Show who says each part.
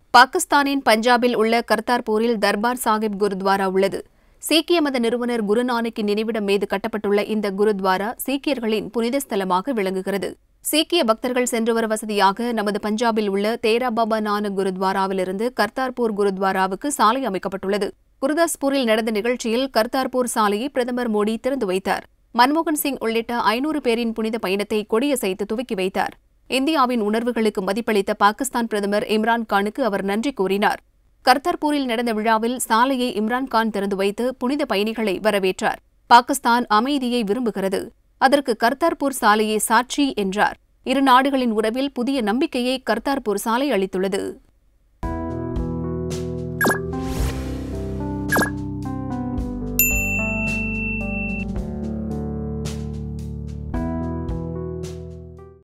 Speaker 1: பாகிஸ்தானின் பஞ்சாபில் உள்ள கர்த்தார்பூரில் தர்பார் சாஹிப் குருத்வாரா உள்ளது சீக்கிய மத நிறுவனர் குருநானக்கின் நினைவிடம் மீது கட்டப்பட்டுள்ள இந்த குருத்வாரா சீக்கியர்களின் புனித ஸ்தலமாக விளங்குகிறது சீக்கிய பக்தர்கள் சென்று வர வசதியாக நமது பஞ்சாபில் உள்ள தேரா பாபா நானக் குருத்வாராவிலிருந்து கர்த்தார்பூர் குருத்வாராவுக்கு சாலை அமைக்கப்பட்டுள்ளது குருதாஸ்பூரில் நடந்த நிகழ்ச்சியில் கர்த்தார்பூர் சாலையை பிரதமர் மோடி திறந்து வைத்தார் மன்மோகன் சிங் உள்ளிட்ட ஐநூறு பேரின் புனித பயணத்தை கொடியசைத்து துவக்கி வைத்தார் இந்தியாவின் உணர்வுகளுக்கு மதிப்பளித்த பாகிஸ்தான் பிரதமர் இம்ரான் கானுக்கு அவர் நன்றி கூறினார் கர்த்தார்பூரில் நடந்த விழாவில் சாலையை இம்ரான் கான் திறந்து வைத்து புனித பயணிகளை வரவேற்றார் பாகிஸ்தான் அமைதியை விரும்புகிறது அதற்கு கர்த்தார்பூர் சாலையே சாட்சி என்றார் இரு நாடுகளின் உறவில் புதிய நம்பிக்கையை கர்த்தார்பூர் சாலை அளித்துள்ளது